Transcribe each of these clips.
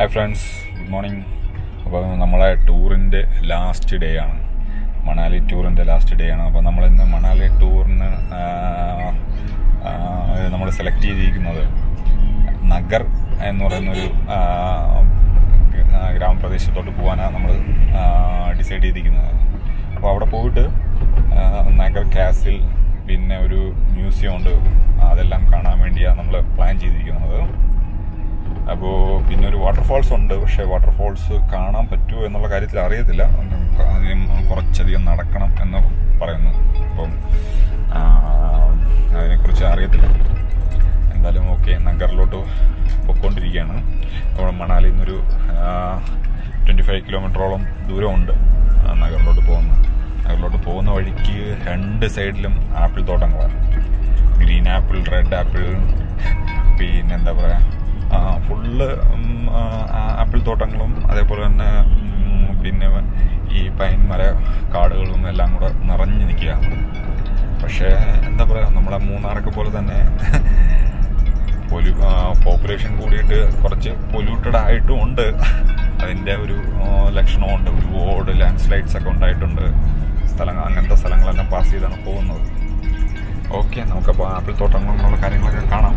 Hi friends good morning അപ്പോൾ നമ്മളെ ടൂറിൻ്റെ last day ആണ് മണാലി ടൂറിൻ്റെ ലാസ്റ്റ് ഡേ ആണ് അപ്പോൾ നമ്മളിന്ന് മണാലി ടൂറിന് നമ്മൾ സെലക്ട് ചെയ്തിരിക്കുന്നത് നഗർ എന്ന് പറയുന്നൊരു ആ, ആ, ഗ്രാമപ്രദേശത്തോട്ട് പോകാനാണ് നമ്മൾ ഡിസൈഡ് ചെയ്തിരിക്കുന്നത് അപ്പോൾ അവിടെ പോയിട്ട് ആ, നഗർ കാസിൽ പിന്നെ ഒരു മ്യൂസിയം ഉണ്ട് അതെല്ലാം കാണാൻ വേണ്ടിയാണ് നമ്മൾ പ്ലാൻ ചെയ്തിരിക്കുന്നത് അപ്പോൾ പിന്നെ ഒരു വാട്ടർഫോൾസ് ഉണ്ട് പക്ഷേ വാട്ടർഫോൾസ് കാണാൻ പറ്റുമോ എന്നുള്ള കാര്യത്തിൽ അറിയത്തില്ല ആദ്യം കുറച്ചധികം നടക്കണം എന്ന് പറയുന്നു അപ്പം ആ, അതിനെക്കുറിച്ച് അറിയത്തില്ല എന്തായാലും ഓക്കെ നഗറിലോട്ട് പൊയ്ക്കൊണ്ടിരിക്കുകയാണ് അപ്പോൾ മണാലിയിൽ നിന്നൊരു ട്വൻറ്റി ഫൈവ് കിലോമീറ്ററോളം ദൂരമുണ്ട് ആ, നഗറിലോട്ട് പോകുന്നത് നഗറിലോട്ട് പോകുന്ന വഴിക്ക് രണ്ട് സൈഡിലും ആപ്പിൾ തോട്ടങ്ങളാണ് ഗ്രീൻ ആപ്പിൾ റെഡ് ആപ്പിൾ പിന്നെ എന്താ പറയുക ഫുള്ള് ആപ്പിൾ തോട്ടങ്ങളും അതേപോലെ തന്നെ ഉം, പിന്നെ ഈ പൈൻ മര കാടുകളും എല്ലാം കൂടെ നിറഞ്ഞു നിൽക്കുക പക്ഷേ എന്താ പറയുക നമ്മളെ മൂന്നാറൊക്കെ പോലെ തന്നെ പൊല്യൂ പോപ്പുലേഷൻ കൂടിയിട്ട് കുറച്ച് പൊല്യൂട്ടഡ് ആയിട്ടും ഉണ്ട് അതിൻ്റെ ഒരു ആ, ലക്ഷണമുണ്ട് ഒരുപാട് ലാൻഡ് സ്ലൈഡ്സ് ഒക്കെ ഉണ്ടായിട്ടുണ്ട് സ്ഥലങ്ങൾ അങ്ങനത്തെ സ്ഥലങ്ങളെല്ലാം പാസ് ചെയ്താണ് പോകുന്നത് ഓക്കെ നമുക്കപ്പോൾ ആപ്പിൾ തോട്ടങ്ങൾ അങ്ങനെയുള്ള കാര്യങ്ങളൊക്കെ കാണാം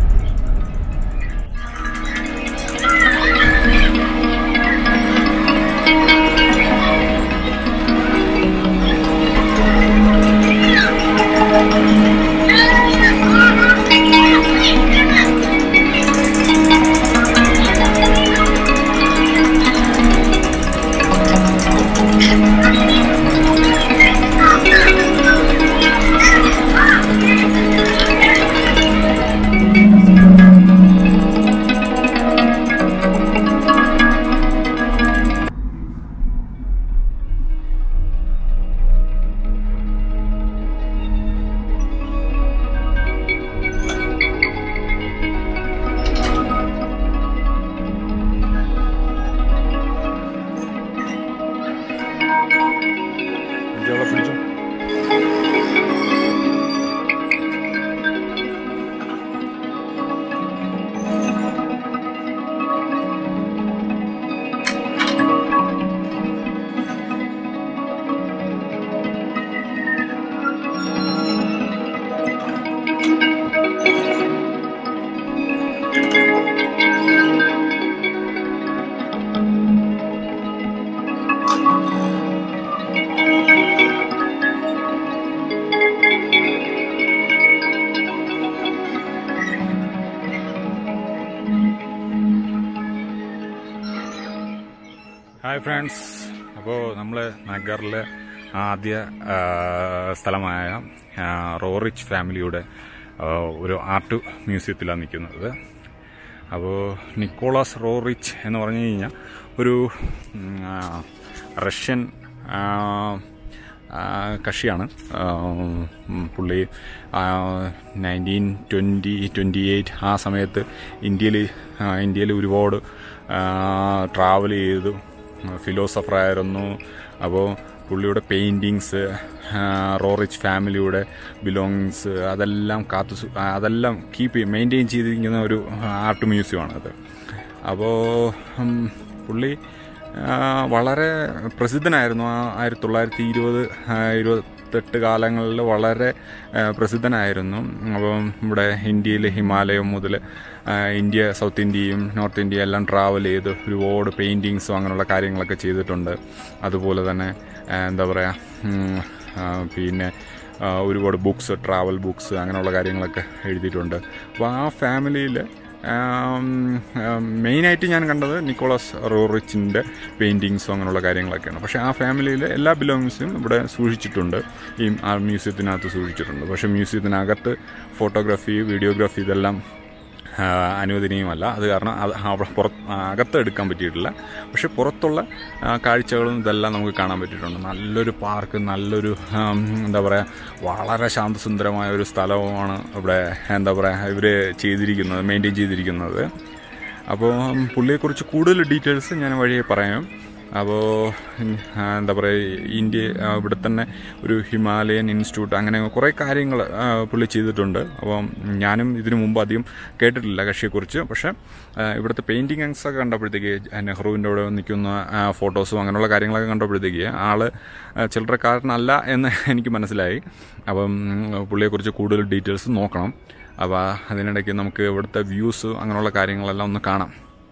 ഇതവിടെ പിടിച്ചോ ഹായ് ഫ്രണ്ട്സ് അപ്പോൾ നമ്മൾ നഗറിലെ ആദ്യ ആ, സ്ഥലമായ ആ, റോറിച്ച് ഫാമിലിയുടെ ആ, ഒരു ആർട്ട് മ്യൂസിയത്തിലാണ് നിൽക്കുന്നത് അപ്പോൾ നിക്കോളാസ് റോറിച്ച് എന്ന് പറഞ്ഞു കഴിഞ്ഞാൽ ഒരു ഉം, ആ, റഷ്യൻ ആ, ആ, കക്ഷിയാണ് ആ, ഉം, പുള്ളി നയൻറ്റീൻ ട്വൻറ്റി ട്വൻറ്റി എയ്റ്റ് ആ സമയത്ത് ഇന്ത്യയിൽ ഇന്ത്യയിൽ ഒരുപാട് ട്രാവൽ ചെയ്തു ഫിലോസഫറായിരുന്നു അപ്പോൾ പുള്ളിയുടെ പെയിൻറ്റിങ്സ് റോറിച്ച് ഫാമിലിയുടെ ബിലോങ്ങിങ്സ് അതെല്ലാം കാത്തു സൂ- അതെല്ലാം കീപ്പ് മെയിൻറ്റെയിൻ ചെയ്തിരിക്കുന്ന ഒരു ആർട്ട് മ്യൂസിയമാണ് അത് അപ്പോൾ ഉം, പുള്ളി ആ, വളരെ പ്രസിദ്ധനായിരുന്നു ആ ആയിരത്തി തൊള്ളായിരത്തി ഇരുപത് ഇരുപത്തെട്ട് കാലങ്ങളിൽ വളരെ ആ, പ്രസിദ്ധനായിരുന്നു അപ്പം ഇവിടെ ഇന്ത്യയിൽ ഹിമാലയം മുതൽ ആ, ഇന്ത്യ സൗത്ത് ഇന്ത്യയും നോർത്ത് ഇന്ത്യയും എല്ലാം ട്രാവൽ ചെയ്ത് ഒരുപാട് പെയിൻറ്റിങ്സും അങ്ങനെയുള്ള കാര്യങ്ങളൊക്കെ ചെയ്തിട്ടുണ്ട് അതുപോലെ തന്നെ ആ, എന്താ പറയുക ഉം, ആ, പിന്നെ ആ, ഒരുപാട് ബുക്സ് ട്രാവൽ ബുക്സ് അങ്ങനെയുള്ള കാര്യങ്ങളൊക്കെ എഴുതിയിട്ടുണ്ട് അപ്പോൾ ആ ഫാമിലിയിൽ മെയിനായിട്ട് ഞാൻ കണ്ടത് നിക്കോളാസ് റോറിച്ചിൻ്റെ പെയിൻറ്റിങ്സും അങ്ങനെയുള്ള കാര്യങ്ങളൊക്കെയാണ് പക്ഷേ ആ ഫാമിലിയിലെ എല്ലാ ബിലോങ്ങിങ്സും ഇവിടെ സൂക്ഷിച്ചിട്ടുണ്ട് ഈ ആ മ്യൂസിയത്തിനകത്ത് സൂക്ഷിച്ചിട്ടുണ്ട് പക്ഷേ മ്യൂസിയത്തിനകത്ത് ഫോട്ടോഗ്രാഫി വീഡിയോഗ്രാഫി ഇതെല്ലാം ആ, അനുവദനീയമല്ല അത് കാരണം അത് അവിടെ പുറത്ത് അകത്ത് എടുക്കാൻ പറ്റിയിട്ടില്ല പക്ഷെ പുറത്തുള്ള ആ, കാഴ്ചകളും ഇതെല്ലാം നമുക്ക് കാണാൻ പറ്റിയിട്ടുണ്ട് നല്ലൊരു പാർക്ക് നല്ലൊരു ആം, എന്താ പറയുക വളരെ ശാന്തസുന്ദരമായ ഒരു സ്ഥലവുമാണ് ഇവിടെ എന്താ പറയുക ഇവർ ചെയ്തിരിക്കുന്നത് മെയിൻറ്റെയിൻ ചെയ്തിരിക്കുന്നത് അപ്പോൾ പുള്ളിയെക്കുറിച്ച് കൂടുതൽ ഡീറ്റെയിൽസ് ഞാൻ വഴിയെ പറയാം അപ്പോൾ എന്താ പറയുക ഇന്ത്യ ആ, ഇവിടെ തന്നെ ഒരു ഹിമാലയൻ ഇൻസ്റ്റിറ്റ്യൂട്ട് അങ്ങനെ കുറേ കാര്യങ്ങൾ പുള്ളി ചെയ്തിട്ടുണ്ട് അപ്പം ഞാനും ഇതിനു മുമ്പ് അധികം കേട്ടിട്ടില്ല കക്ഷിയെക്കുറിച്ച് പക്ഷേ ആ, ഇവിടുത്തെ പെയിൻറ്റിങ്സ് ഒക്കെ കണ്ടപ്പോഴത്തേക്ക് നെഹ്റുവിൻ്റെ അവിടെ നിൽക്കുന്ന ആ, ഫോട്ടോസും അങ്ങനെയുള്ള കാര്യങ്ങളൊക്കെ കണ്ടപ്പോഴത്തേക്ക് ആള് ആ, ചില്ലറക്കാരനല്ല എന്ന് എനിക്ക് മനസ്സിലായി അപ്പം പുള്ളിയെക്കുറിച്ച് കൂടുതൽ ഡീറ്റെയിൽസ് നോക്കണം അപ്പോൾ അതിനിടയ്ക്ക് നമുക്ക് ഇവിടുത്തെ വ്യൂസ് അങ്ങനെയുള്ള കാര്യങ്ങളെല്ലാം ഒന്ന് കാണാം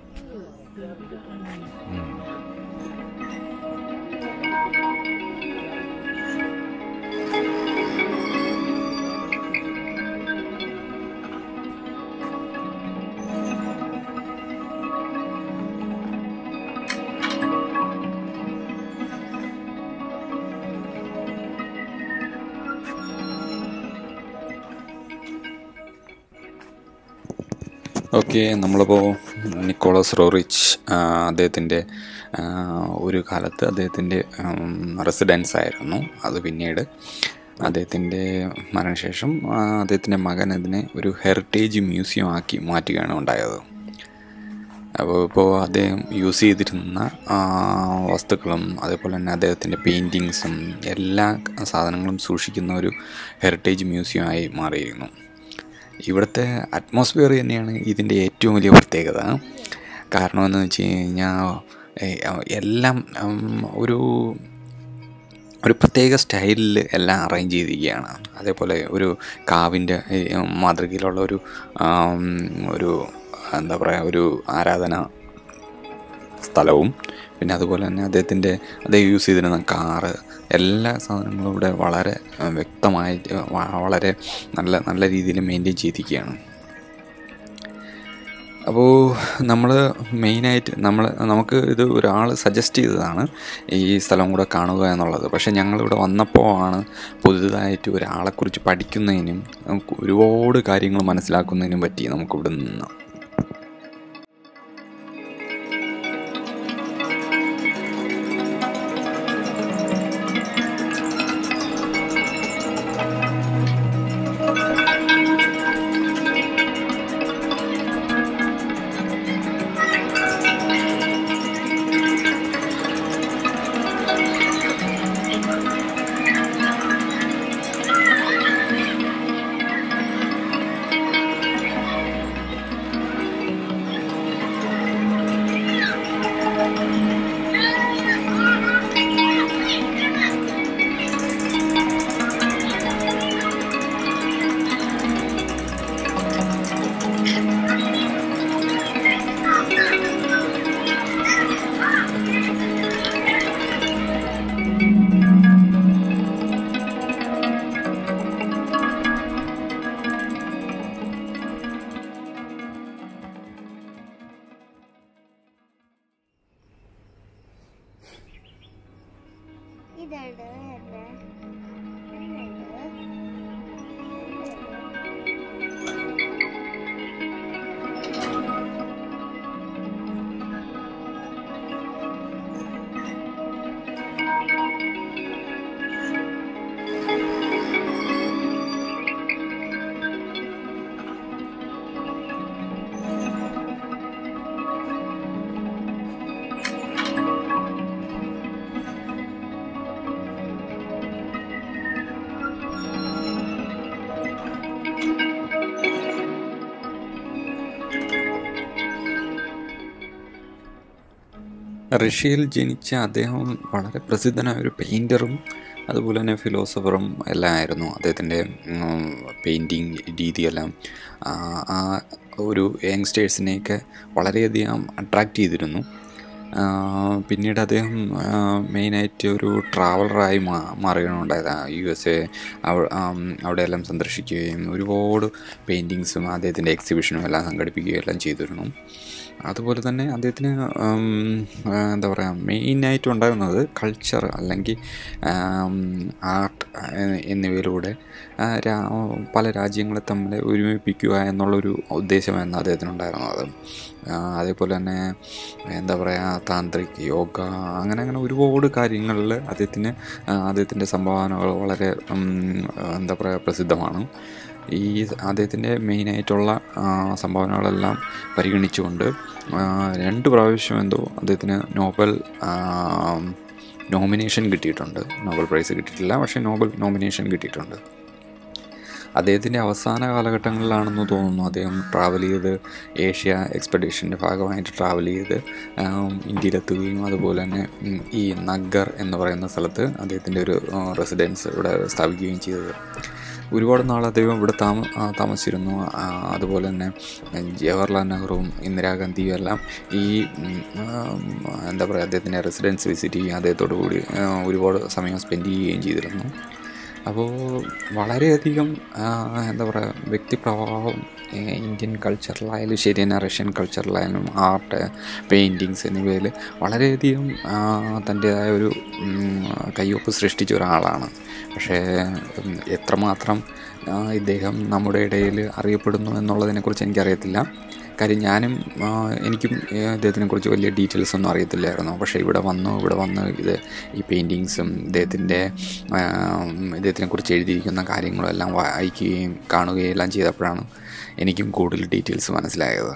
ഓക്കെ നമ്മളിപ്പോൾ നിക്കോളസ് റോറിച്ച് അദ്ദേഹത്തിൻ്റെ ഒരു കാലത്ത് അദ്ദേഹത്തിൻ്റെ റെസിഡൻസ് ആയിരുന്നു അത് പിന്നീട് അദ്ദേഹത്തിൻ്റെ മരണശേഷം ആ, അദ്ദേഹത്തിൻ്റെ മകൻ അതിനെ ഒരു ഹെറിറ്റേജ് മ്യൂസിയം ആക്കി മാറ്റുകയാണ് ഉണ്ടായത് അപ്പോൾ ഇപ്പോൾ അദ്ദേഹം യൂസ് ചെയ്തിരുന്ന ആ, വസ്തുക്കളും അതേപോലെ തന്നെ അദ്ദേഹത്തിൻ്റെ പെയിൻറ്റിങ്സും എല്ലാ സാധനങ്ങളും സൂക്ഷിക്കുന്ന ഒരു ഹെറിറ്റേജ് മ്യൂസിയമായി മാറിയിരുന്നു ഇവിടുത്തെ അറ്റ്മോസ്ഫിയർ തന്നെയാണ് ഇതിൻ്റെ ഏറ്റവും വലിയ പ്രത്യേകത കാരണം എന്ന് വെച്ച് കഴിഞ്ഞാൽ ഏഹ്, എല്ലാം ഉം, ഒരു ഒരു പ്രത്യേക സ്റ്റൈലിൽ എല്ലാം അറേഞ്ച് ചെയ്തിരിക്കുകയാണ് അതേപോലെ ഒരു കാവിൻ്റെ ഏഹ്, മാതൃകയിലുള്ള ഒരു ആം, ഒരു എന്താ പറയുക ഒരു ആരാധന സ്ഥലവും പിന്നെ അതുപോലെ തന്നെ അദ്ദേഹത്തിൻ്റെ അദ്ദേഹം യൂസ് ചെയ്തിരുന്ന കാറ് എല്ലാ സാധനങ്ങളും ഇവിടെ വളരെ ആ, വ്യക്തമായി ആ, വ- വളരെ നല്ല നല്ല രീതിയിൽ മെയിൻറ്റെയിൻ ചെയ്തിരിക്കുകയാണ് അപ്പോൾ നമ്മൾ മെയിനായിട്ട് നമ്മൾ നമുക്ക് ഇത് ഒരാൾ സജസ്റ്റ് ചെയ്തതാണ് ഈ സ്ഥലം കൂടെ കാണുക എന്നുള്ളത് പക്ഷേ ഞങ്ങളിവിടെ വന്നപ്പോൾ ആണ് പുതുതായിട്ട് ഒരാളെക്കുറിച്ച് പഠിക്കുന്നതിനും നമുക്ക് ഒരുപാട് കാര്യങ്ങൾ മനസ്സിലാക്കുന്നതിനും പറ്റി നമുക്കിവിടെ നിന്ന് ഇതാണ് എന്റെ റഷ്യയിൽ ജനിച്ച അദ്ദേഹം വളരെ പ്രസിദ്ധനായ ഒരു പെയിൻറ്ററും അതുപോലെ തന്നെ ഫിലോസഫറും എല്ലാം ആയിരുന്നു അദ്ദേഹത്തിൻ്റെ പെയിൻറ്റിങ് രീതിയെല്ലാം ആ, ആ ഒരു യങ്സ്റ്റേഴ്സിനെയൊക്കെ വളരെയധികം അട്രാക്റ്റ് ചെയ്തിരുന്നു ആ, പിന്നീട് അദ്ദേഹം മെയിനായിട്ട് ഒരു ട്രാവലറായി മാ മാറുകയാണ് ഉണ്ടായത് യു എസ് എ അവിടെയെല്ലാം സന്ദർശിക്കുകയും ഒരുപാട് പെയിൻറ്റിങ്സും അദ്ദേഹത്തിൻ്റെ എക്സിബിഷനും എല്ലാം സംഘടിപ്പിക്കുകയും എല്ലാം ചെയ്തിരുന്നു അതുപോലെ തന്നെ അദ്ദേഹത്തിന് ഉം, ആ, എന്താ പറയുക മെയിനായിട്ട് ഉണ്ടായിരുന്നത് കൾച്ചർ അല്ലെങ്കിൽ ആർട്ട് എന്നിവയിലൂടെ ആ, രാ- പല രാജ്യങ്ങളെ തമ്മിൽ ഒരുമിപ്പിക്കുക എന്നുള്ളൊരു ഉദ്ദേശമായിരുന്നു അദ്ദേഹത്തിനുണ്ടായിരുന്നത് ആ, അതേപോലെ തന്നെ എന്താ പറയുക താന്ത്രിക് യോഗ അങ്ങനെ അങ്ങനെ ഒരുപാട് കാര്യങ്ങളിൽ അദ്ദേഹത്തിന് ആ, അദ്ദേഹത്തിൻ്റെ സംഭാവനകൾ വളരെ ഉം, എന്താ പറയുക പ്രസിദ്ധമാണ് ഈ അദ്ദേഹത്തിൻ്റെ മെയിനായിട്ടുള്ള സംഭാവനകളെല്ലാം പരിഗണിച്ചുകൊണ്ട് ആ, രണ്ട് പ്രാവശ്യം എന്തോ അദ്ദേഹത്തിന് നോബൽ നോമിനേഷൻ കിട്ടിയിട്ടുണ്ട് നോബൽ പ്രൈസ് കിട്ടിയിട്ടില്ല പക്ഷേ നോബൽ നോമിനേഷൻ കിട്ടിയിട്ടുണ്ട് അദ്ദേഹത്തിൻ്റെ അവസാന കാലഘട്ടങ്ങളിലാണെന്ന് തോന്നുന്നു അദ്ദേഹം ട്രാവൽ ചെയ്ത് ഏഷ്യ എക്സ്പെഡീഷൻ്റെ ഭാഗമായിട്ട് ട്രാവൽ ചെയ്ത് ആം, ഇന്ത്യയിലെത്തുകയും അതുപോലെ തന്നെ ഉം, ഈ നഗർ എന്ന് പറയുന്ന സ്ഥലത്ത് അദ്ദേഹത്തിൻ്റെ ഒരു റെസിഡൻസ് ഇവിടെ സ്ഥാപിക്കുകയും ചെയ്തത് ഒരുപാട് നാൾ അദ്ദേഹം ഇവിടെ താമ ആ, താമസിച്ചിരുന്നു ആ, അതുപോലെ തന്നെ ജവഹർലാൽ നെഹ്റുവും ഇന്ദിരാഗാന്ധിയും എല്ലാം ഈ ഉം, ആം, എന്താ പറയുക അദ്ദേഹത്തിൻ്റെ റെസിഡൻസ് വിസിറ്റ് ചെയ്യുകയും അദ്ദേഹത്തോടു കൂടി ആ, ഒരുപാട് സമയം സ്പെൻഡ് ചെയ്യുകയും ചെയ്തിരുന്നു അപ്പോൾ വളരെയധികം ആ, എന്താ പറയുക വ്യക്തിപ്രഭാവം ഏ, ഇന്ത്യൻ കൾച്ചറിലായാലും ശരി തന്നെ റഷ്യൻ കൾച്ചറിലായാലും ആർട്ട് പെയിൻറ്റിങ്സ് എന്നിവയിൽ വളരെയധികം ആ, തൻ്റേതായ ഒരു ഉം, കയ്യൊപ്പ് സൃഷ്ടിച്ച ഒരാളാണ് പക്ഷേ ഉം, എത്രമാത്രം ആ, ഇദ്ദേഹം നമ്മുടെ ഇടയിൽ അറിയപ്പെടുന്നു എന്നുള്ളതിനെക്കുറിച്ച് എനിക്കറിയത്തില്ല കാര്യം ഞാനും ആ, എനിക്കും ഏ, ഇദ്ദേഹത്തിനെക്കുറിച്ച് വലിയ ഡീറ്റെയിൽസ് ഒന്നും അറിയത്തില്ലായിരുന്നു പക്ഷേ ഇവിടെ വന്നു ഇവിടെ വന്ന് ഇത് ഈ പെയിൻറ്റിങ്സും ഇദ്ദേഹത്തിൻ്റെ ഇദ്ദേഹത്തിനെക്കുറിച്ച് എഴുതിയിരിക്കുന്ന കാര്യങ്ങളും എല്ലാം വായിക്കുകയും കാണുകയും എല്ലാം ചെയ്തപ്പോഴാണ് എനിക്കും കൂടുതൽ ഡീറ്റെയിൽസ് മനസ്സിലായത്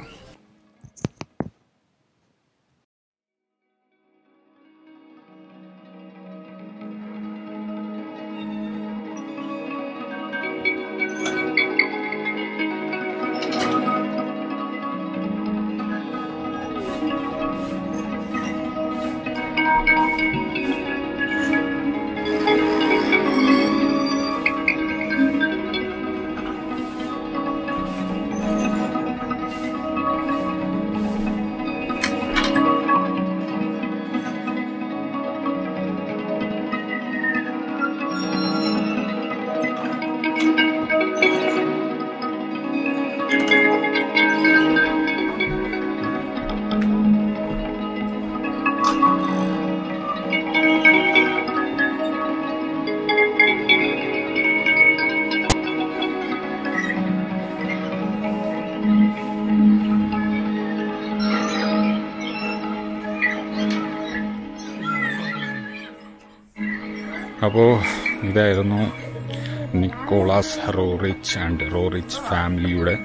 അപ്പോൾ ഇതായിരുന്നു നിക്കോളാസ് റോറിച്ച് ആൻഡ് റോറിച്ച് ഫാമിലിയുടെ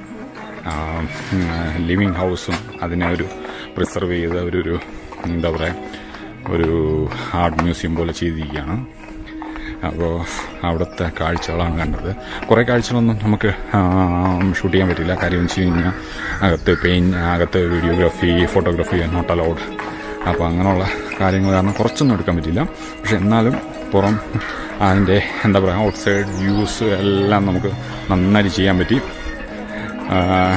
ലിവിങ് ഹൗസും അതിനെ ഒരു പ്രിസർവ് ചെയ്ത ഒരു ഒരു എന്താ പറയുക ഒരു ആർട്ട് മ്യൂസിയം പോലെ ചെയ്തിരിക്കുകയാണ് അപ്പോൾ അവിടുത്തെ കാഴ്ചകളാണ് കണ്ടത് കുറേ കാഴ്ചകളൊന്നും നമുക്ക് ഷൂട്ട് ചെയ്യാൻ പറ്റില്ല കാര്യം വെച്ച് കഴിഞ്ഞാൽ അകത്ത് പെയിൻ അകത്ത് വീഡിയോഗ്രാഫി ഫോട്ടോഗ്രാഫി നോട്ട് അലൗഡ് അപ്പോൾ അങ്ങനെയുള്ള കാര്യങ്ങൾ കാരണം കുറച്ചൊന്നും എടുക്കാൻ പറ്റില്ല പക്ഷെ എന്നാലും പുറം അതിൻ്റെ എന്താ പറയുക ഔട്ട് സൈഡ് വ്യൂസ് എല്ലാം നമുക്ക് നന്നായിട്ട് ചെയ്യാൻ പറ്റി ആ,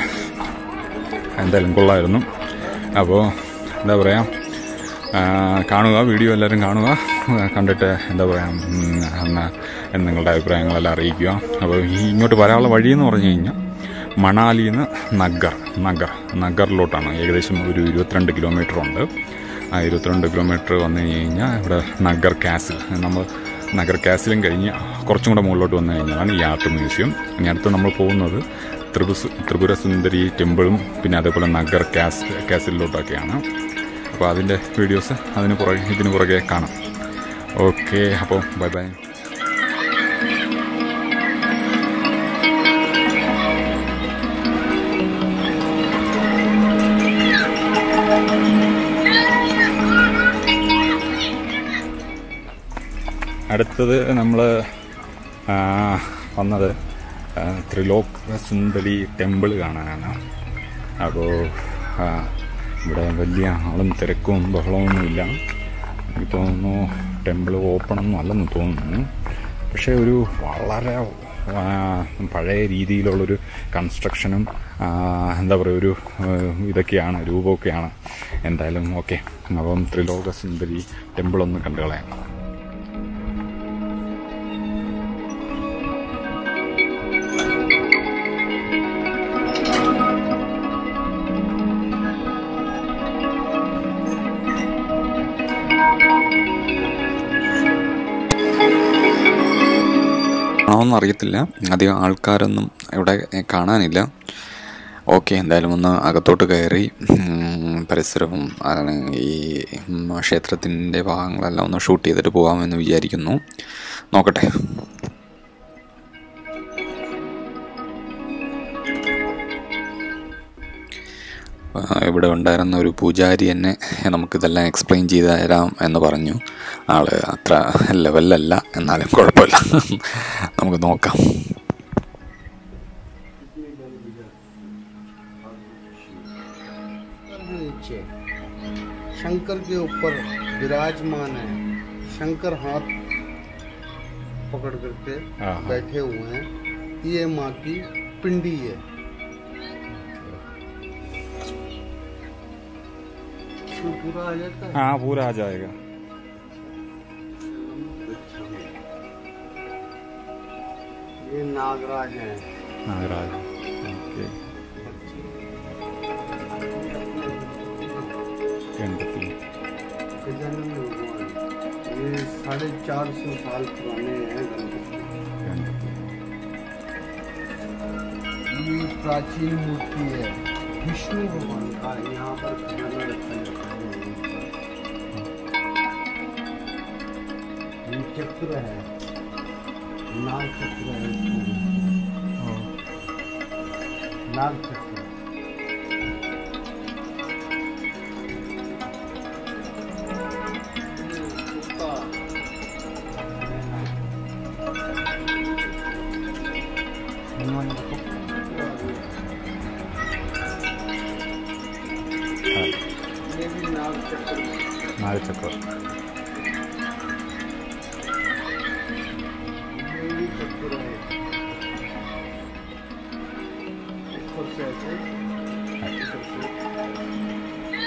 എന്തായാലും കൊള്ളായിരുന്നു അപ്പോൾ എന്താ പറയുക ആ, കാണുക വീഡിയോ എല്ലാവരും കാണുക കണ്ടിട്ട് എന്താ പറയുക ഉം, എന്നാ നിങ്ങളുടെ അഭിപ്രായങ്ങളെല്ലാം അറിയിക്കുക അപ്പോൾ ഈ ഇങ്ങോട്ട് വരാനുള്ള വഴി എന്ന് പറഞ്ഞു കഴിഞ്ഞാൽ മണാലിയിൽ നിന്ന് നഗർ നഗർ നഗറിലോട്ടാണ് ഏകദേശം ഒരു ഇരുപത്തിരണ്ട് കിലോമീറ്റർ ഉണ്ട് ആ ഇരുപത്തിരണ്ട് കിലോമീറ്റർ വന്നു കഴിഞ്ഞ് കഴിഞ്ഞാൽ ഇവിടെ നഗർ കാസിൽ നമ്മൾ നഗർ കാസിലും കഴിഞ്ഞ് കുറച്ചും കൂടെ മുകളിലോട്ട് വന്നു കഴിഞ്ഞാലാണ് ഈ ആർട്ട് മ്യൂസിയം ഇനി അടുത്ത് നമ്മൾ പോകുന്നത് ത്രിപുസു ത്രിപുര സുന്ദരി ടെമ്പിളും പിന്നെ അതേപോലെ നഗർ കാസ് കാസിലോട്ടൊക്കെയാണ് അപ്പോൾ അതിൻ്റെ വീഡിയോസ് അതിന് പുറകെ ഇതിന് പുറകെ കാണാം ഓക്കെ അപ്പോൾ ബൈ ബൈ അടുത്തത് നമ്മൾ വന്നത് ആ, ത്രിലോക സുന്ദരി ടെമ്പിൾ കാണാനാണ് അപ്പോൾ ആ, ഇവിടെ വലിയ ആളും തിരക്കും ബഹളമൊന്നുമില്ല എനിക്ക് തോന്നുന്നു ടെമ്പിൾ ഓപ്പൺ ഒന്നും അല്ലെന്ന് തോന്നുന്നു പക്ഷേ ഒരു വളരെ ആ, പഴയ രീതിയിലുള്ളൊരു കൺസ്ട്രക്ഷനും ആ, എന്താ പറയുക ഒരു ആ, ഇതൊക്കെയാണ് രൂപമൊക്കെയാണ് എന്തായാലും ഓക്കെ അപ്പം ത്രിലോക സുന്ദരി ടെമ്പിൾ ഒന്ന് കണ്ടു കളയാം ആണോന്ന് അറിയത്തില്ല അധികം ആൾക്കാരൊന്നും ഇവിടെ കാണാനില്ല ഓക്കെ എന്തായാലും ഒന്ന് അകത്തോട്ട് കയറി ഉം, പരിസരവും അതാണ് ഈ ഉം, ക്ഷേത്രത്തിൻ്റെ ഭാഗങ്ങളെല്ലാം ഒന്ന് ഷൂട്ട് ചെയ്തിട്ട് പോകാമെന്ന് വിചാരിക്കുന്നു നോക്കട്ടെ ആ, ഇവിടെ ഉണ്ടായിരുന്ന ഒരു പൂജാരി എന്നെ നമുക്കിതെല്ലാം എക്സ്പ്ലെയിൻ ചെയ്ത് തരാം എന്ന് പറഞ്ഞു ആള് അത്ര ലെവലല്ല എന്നാലും കുഴപ്പമില്ല നമുക്ക് നോക്കാം नीचे शंकर के ऊपर विराजमान है शंकर हाथ पकड़ करके हाँ, हाँ। बैठे हुए हैं ये माँ की पिंडी है तो पूरा आ जाता है हाँ पूरा आ जाएगा ये नागराज है नागराज ओके गणपति गजानन भगवान ये साढ़े चार सौ साल पुराने हैं गणपति गणपति ये प्राचीन मूर्ति है विष्णु भगवान का यहाँ पर खजाना रखा जाता है ये चक्र है नाग चक्र है इसमें। नाग चक्र हनुमान जी को हाँ, ये भी नाग चक्र नाग चक्र ये भी चक्र है ऊपर से ऐसे ऊपर से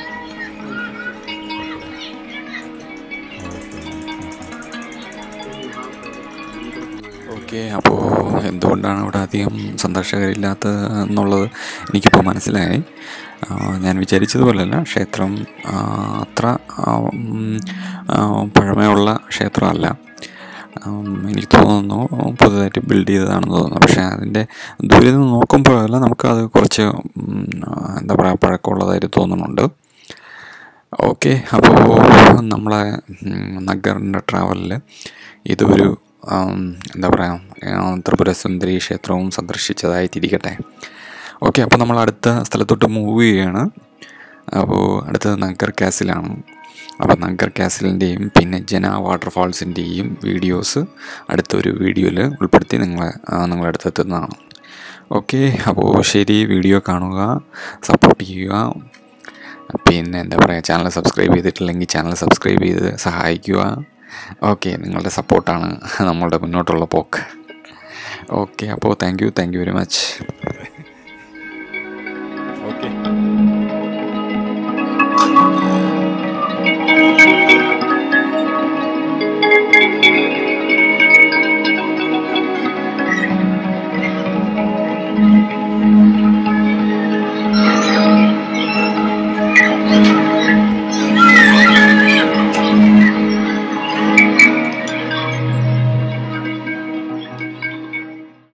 ഓക്കെ അപ്പോൾ എന്തുകൊണ്ടാണ് ഇവിടെ അധികം സന്ദർശകരില്ലാത്തത് എന്നുള്ളത് എനിക്കിപ്പോൾ മനസ്സിലായി ആ, ഞാൻ വിചാരിച്ചതുപോലെയല്ല ക്ഷേത്രം ആ, അത്ര ആ, ഉം, ആ, പഴമയുള്ള ക്ഷേത്രമല്ല ഉം, എനിക്ക് തോന്നുന്നു പുതുതായിട്ട് ബിൽഡ് ചെയ്തതാണെന്ന് തോന്നുന്നു പക്ഷേ അതിൻ്റെ ദൂരെ നിന്ന് നോക്കുമ്പോഴല്ല നമുക്കത് കുറച്ച് ഉം, എന്താ പറയുക പഴക്കമുള്ളതായിട്ട് തോന്നുന്നുണ്ട് ഓക്കെ അപ്പോൾ നമ്മളെ ഉം, നഗറിൻ്റെ ട്രാവലിൽ ഇതൊരു ആം, എന്താ പറയുക ത്രിപുര സുന്ദരി ക്ഷേത്രവും സന്ദർശിച്ചതായിട്ടിരിക്കട്ടെ ഓക്കെ അപ്പോൾ നമ്മൾ അടുത്ത സ്ഥലത്തോട്ട് മൂവ് ചെയ്യുകയാണ് അപ്പോൾ അടുത്തത് നഗർ കാസിലാണ് അപ്പോൾ നഗർ കാസിലിൻ്റെയും പിന്നെ ജന വാട്ടർഫാൾസിൻ്റെയും വീഡിയോസ് അടുത്തൊരു വീഡിയോയിൽ ഉൾപ്പെടുത്തി നിങ്ങളെ ആ, നിങ്ങളുടെ അടുത്ത് എത്തുന്നതാണ് ഓക്കെ അപ്പോൾ ശരി വീഡിയോ കാണുക സപ്പോർട്ട് ചെയ്യുക പിന്നെ എന്താ പറയുക ചാനൽ സബ്സ്ക്രൈബ് ചെയ്തിട്ടില്ലെങ്കിൽ ചാനൽ സബ്സ്ക്രൈബ് ചെയ്ത് സഹായിക്കുക ഓക്കെ നിങ്ങളുടെ സപ്പോർട്ടാണ് നമ്മളുടെ മുന്നോട്ടുള്ള പോക്ക് ഓക്കെ അപ്പോൾ thank you thank you very much